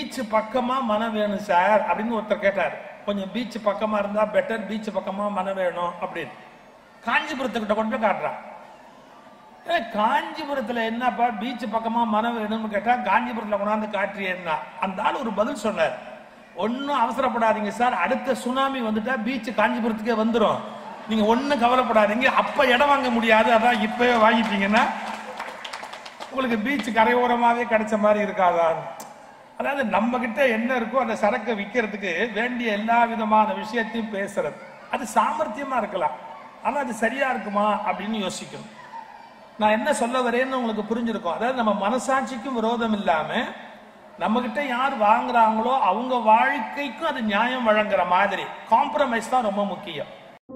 beach பக்கமா மனம் வேணும் சார் அப்படின்னு ஒருத்தர் கேட்டார் கொஞ்சம் பீச் பக்கமா இருந்தா பெட்டர் பீச் பக்கமா மனம் வேணும் அப்படின்னு காஞ்சிபுரத்துக்கிட்ட கொண்டு போய் காட்டுறான் ஏய், காஞ்சிபுரத்துல என்னப்பா பீச் பக்கமா மனம் வேணும்னு கேட்டா காஞ்சிபுரத்துல கொண்டாந்து காட்டுறியன்னா அந்த ஆள் ஒரு பதில் சொன்னார் ஒன்னும் அவசரப்படாதீங்க சார் அடுத்த சுனாமி வந்துட்டா பீச் காஞ்சிபுரத்துக்கே வந்துரும் நீங்க ஒண்ணும் கவலைப்படாதீங்க அப்ப இடம் வாங்க முடியாது அதான் இப்பவே வாங்கிட்டீங்கன்னா உங்களுக்கு பீச் கரையோரமாவே கிடைச்ச மாதிரி இருக்காதா அதாவது நம்ம கிட்ட என்ன இருக்கோ அந்த சரக்கை விற்கிறதுக்கு வேண்டிய எல்லா விதமான விஷயத்தையும் பேசுறது அது சாமர்த்தியமா இருக்கலாம் ஆனா அது சரியா இருக்குமா அப்படின்னு யோசிக்கணும் நான் என்ன சொல்ல வரேன்னு உங்களுக்கு புரிஞ்சிருக்கும் அதாவது நம்ம மனசாட்சிக்கும் விரோதம் இல்லாம நம்ம கிட்ட யார் வாங்குறாங்களோ அவங்க வாழ்க்கைக்கும் அது நியாயம் வழங்குற மாதிரி காம்ப்ரமைஸ் தான் ரொம்ப முக்கியம்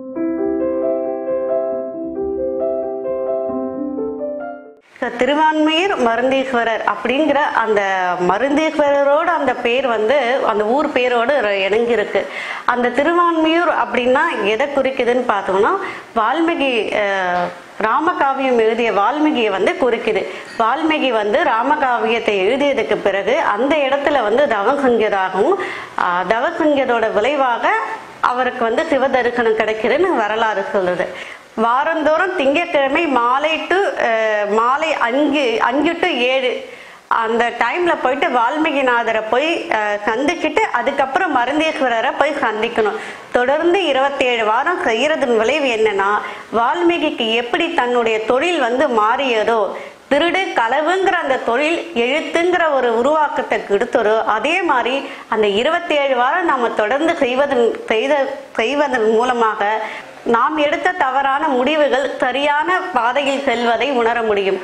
திருவான்மையூர் மருந்தீஸ்வரர் அப்படிங்கிற அந்த மருந்தீஸ்வரரோட அந்த பேர் வந்து அந்த ஊர் பேரோடு இணங்கியிருக்கு அந்த திருவான்மையூர் அப்படின்னா எதை குறிக்குதுன்னு பார்த்தோம்னா வால்மீகி அஹ், ராமகாவியம் எழுதிய வால்மீகியை வந்து குறிக்குது வால்மீகி வந்து ராமகாவியத்தை எழுதியதுக்கு பிறகு அந்த இடத்துல வந்து தவம் செஞ்சதாகவும் ஆஹ், தவம் செஞ்சதோட விளைவாக அவருக்கு வந்து சிவ தரிசனம் கிடைக்குதுன்னு வரலாறு சொல்லுது வாரந்தோறும் திங்கட்கிழமை மாலை டு அஹ், மாலை அஞ்சு அஞ்சு டு ஏழு அந்த டைம்ல போயிட்டு வால்மீகிநாதரை போய் அஹ், சந்திச்சுட்டு அதுக்கப்புறம் மருந்தீஸ்வரரை போய் சந்திக்கணும் தொடர்ந்து இருபத்தி ஏழு வாரம் செய்யறதன் விளைவு என்னன்னா வால்மீகிக்கு எப்படி தன்னுடைய தொழில் வந்து மாறியதோ திருடு களவுங்கிற அந்த தொழில் எழுத்துங்கிற ஒரு உருவாக்கத்தை கொடுத்தரோ அதே மாதிரி அந்த இருபத்தி ஏழு வாரம் நாம தொடர்ந்து செய்வதன் செய்த செய்வதன் மூலமாக நாம் எடுத்த தவறான முடிவுகள் சரியான பாதையில் செல்வதை உணர முடியும்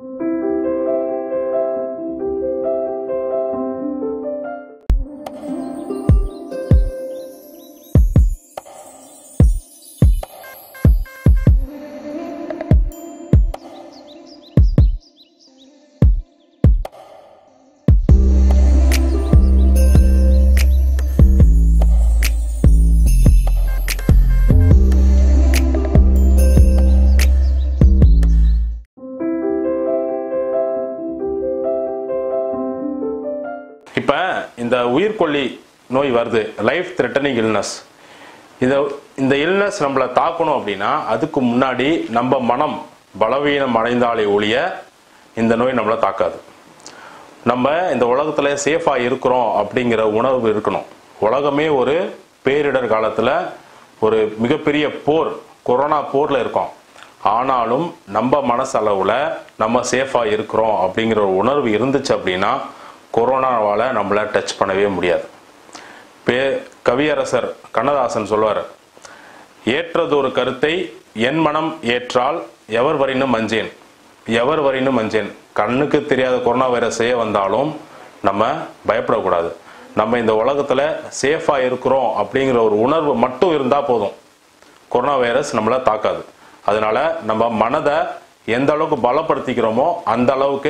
இப்போ இந்த உயிர்கொல்லி நோய் வருது லைஃப் த்ரெட்டனிங் இல்னஸ் இத இந்த இல்னஸ் நம்மளை தாக்கணும் அப்படின்னா அதுக்கு முன்னாடி நம்ம மனம் பலவீனம் அடைந்தாலே ஒழிய இந்த நோய் நம்மளை தாக்காது நம்ம இந்த உலகத்துல சேஃபா இருக்கிறோம் அப்படிங்கிற உணர்வு இருக்கணும் உலகமே ஒரு பேரிடர் காலத்துல ஒரு மிகப்பெரிய போர் கொரோனா போர்ல இருக்கோம் ஆனாலும் நம்ம மனசளவுல நம்ம சேஃபா இருக்கிறோம் அப்படிங்கிற ஒரு உணர்வு இருந்துச்சு அப்படின்னா கொரோனாவால நம்மள டச் பண்ணவே முடியாது பே கவியரசர் கண்ணதாசன் சொல்வார் ஏற்றதொரு கருத்தை என் மனம் ஏற்றால் எவர் வரினும் மஞ்சேன் எவர் வரினும் மஞ்சேன் கண்ணுக்கு தெரியாத கொரோனா வைரஸே வந்தாலும் நம்ம பயப்படக்கூடாது நம்ம இந்த உலகத்துல சேஃபா இருக்கிறோம் அப்படிங்கிற ஒரு உணர்வு மட்டும் இருந்தா போதும் கொரோனா வைரஸ் நம்மளை தாக்காது அதனால நம்ம மனதை எந்த அளவுக்கு பலப்படுத்திக்கிறோமோ அந்த அளவுக்கு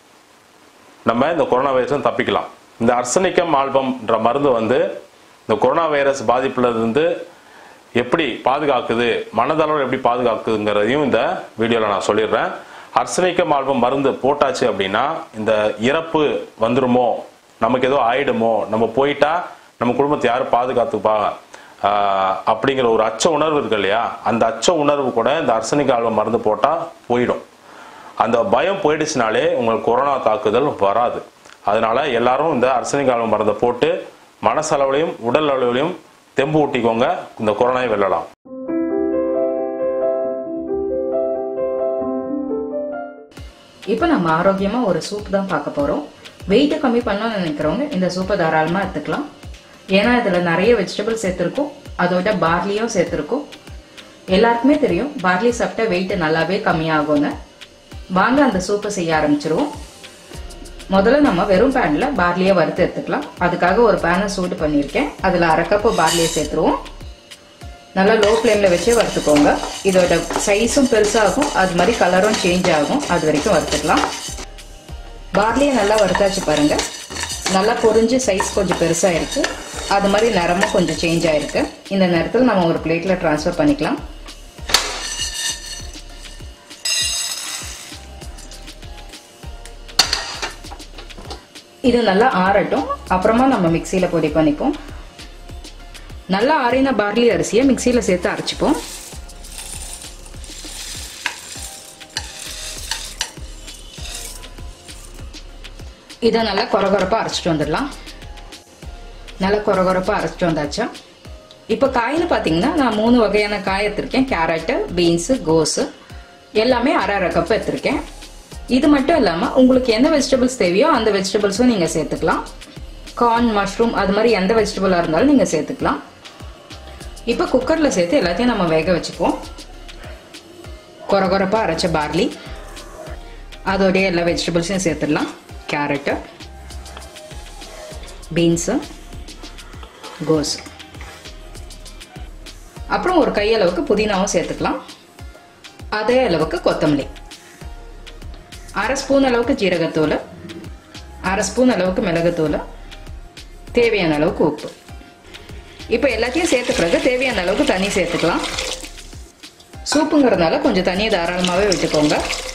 நம்ம இந்த கொரோனா வைரஸை தப்பிக்கலாம் இந்த அர்சனிக்கம் ஆல்பம்ன்ற மருந்து வந்து இந்த கொரோனா வைரஸ் பாதிப்புல இருந்து எப்படி பாதுகாக்குது மனதளவில் எப்படி பாதுகாக்குதுங்கிறதையும் இந்த வீடியோவில் நான் சொல்லிடுறேன் அர்சனிக்கம் ஆல்பம் மருந்து போட்டாச்சு அப்படின்னா இந்த இறப்பு வந்துருமோ நமக்கு ஏதோ ஆயிடுமோ நம்ம போயிட்டா நம்ம குடும்பத்தை யாரும் பாதுகாத்துப்பா ஆஹ், அப்படிங்கிற ஒரு அச்ச உணர்வு இருக்கு இல்லையா அந்த அச்ச உணர்வு கூட இந்த அர்சனிக் ஆல்பம் மருந்து போட்டால் போயிடும் அந்த பயம் போயிடுச்சுனாலே உங்களுக்கு கொரோனா தாக்குதல் வராது அதனால எல்லாரும் இந்த அர்சனிக் ஆல்பம் மருந்தை போட்டு மனசளவுலையும் உடல் அளவுலையும் தெம்பு ஊட்டிக்கோங்க இந்த கொரோனாவை வெல்லலாம் இப்போ நம்ம ஆரோக்கியமா ஒரு சூப் தான் பார்க்க போறோம் வெயிட்டை கம்மி பண்ணணும்னு நினைக்கிறவங்க இந்த சூப்பை தாராளமா எடுத்துக்கலாம் ஏன்னா இதுல நிறைய வெஜிடபிள் சேர்த்துருக்கும் அதோட பார்லியும் சேர்த்துருக்கும் எல்லாருக்குமே தெரியும் பார்லி சாப்பிட்டா வெயிட் நல்லாவே கம்மியாகுங்க வாங்க அந்த சூப்பை செய்ய ஆரம்பிச்சிருவோம் முதல்ல நம்ம வெறும் பேன்ல பார்லியை வறுத்து எடுத்துக்கலாம் அதுக்காக ஒரு பேனை சூடு பண்ணியிருக்கேன் அதுல அரை கப்பு பார்லியை சேர்த்துருவோம் நல்லா லோ ஃப்ளேமில் வச்சே வறுத்துக்கோங்க இதோட சைஸும் பெருசாகும் அது மாதிரி கலரும் சேஞ்ச் ஆகும் அது வரைக்கும் வறுத்துக்கலாம் பார்லியை நல்லா வறுத்தாச்சு பாருங்க நல்லா பொரிஞ்சு சைஸ் கொஞ்சம் பெருசாக இருக்கு அது மாதிரி நிறமும் கொஞ்சம் சேஞ்ச் ஆயிருக்கு இந்த நேரத்தில் நம்ம ஒரு பிளேட்டில் ட்ரான்ஸ்ஃபர் பண்ணிக்கலாம் இது நல்லா ஆறட்டும் அப்புறமா நம்ம மிக்சியில் பொடி பண்ணிப்போம் நல்லா ஆறின பார்லி அரிசியை மிக்சியில் சேர்த்து அரைச்சிப்போம் இதை நல்லா கொரகொரப்பாக அரைச்சிட்டு வந்துடலாம் நல்லா கொரகொரப்பாக அரைச்சிட்டு வந்தாச்சா இப்போ காய்னு பார்த்தீங்கன்னா நான் மூணு வகையான காய் எடுத்திருக்கேன் கேரட்டு பீன்ஸு கோஸு எல்லாமே அரை அரை கப் எடுத்திருக்கேன் இது மட்டும் இல்லாமல் உங்களுக்கு எந்த வெஜிடபிள்ஸ் தேவையோ அந்த வெஜிடபிள்ஸும் நீங்கள் சேர்த்துக்கலாம் கார்ன் மஷ்ரூம் அது மாதிரி எந்த வெஜிடபிளாக இருந்தாலும் நீங்கள் சேர்த்துக்கலாம் இப்போ குக்கரில் சேர்த்து எல்லாத்தையும் நம்ம வேக வச்சுப்போம் கொரகொரப்பாக அரைச்ச பார்லி அதோடைய எல்லா வெஜிடபிள்ஸையும் சேர்த்துடலாம் கேரட்டு பீன்ஸு கோஸ் அப்புறம் ஒரு கையளவுக்கு புதினாவும் சேர்த்துக்கலாம் அதே அளவுக்கு கொத்தமல்லி அரை ஸ்பூன் அளவுக்கு ஜீரகத்தூள் அரை ஸ்பூன் அளவுக்கு மிளகுத்தூள் தேவையான அளவுக்கு உப்பு இப்போ எல்லாத்தையும் சேர்த்த பிறகு தேவையான அளவுக்கு தண்ணி சேர்த்துக்கலாம் சூப்புங்கிறதுனால கொஞ்சம் தண்ணியை தாராளமாகவே விட்டுக்கோங்க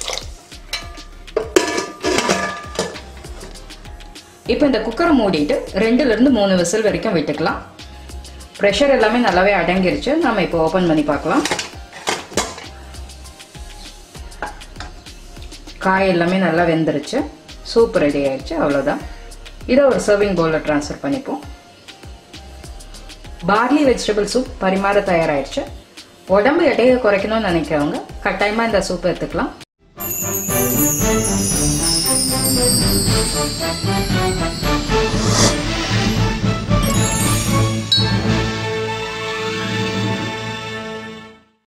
இப்போ இந்த குக்கரை மூடிட்டு ரெண்டுலேருந்து மூணு விசில் வரைக்கும் விட்டுக்கலாம் ப்ரெஷர் எல்லாமே நல்லாவே அடங்கிருச்சு நம்ம இப்போ ஓப்பன் பண்ணி பார்க்கலாம் காய் எல்லாமே நல்லா வெந்துருச்சு சூப் ரெடி ஆயிடுச்சு அவ்வளோதான் இதை ஒரு சர்விங் பவுலில் ட்ரான்ஸ்ஃபர் பண்ணிப்போம் பார்லி வெஜிடபிள் சூப் பரிமாற தயாராயிடுச்சு உடம்பு எடையை குறைக்கணும்னு நினைக்கிறவங்க கட்டாயமாக இந்த சூப் எடுத்துக்கலாம்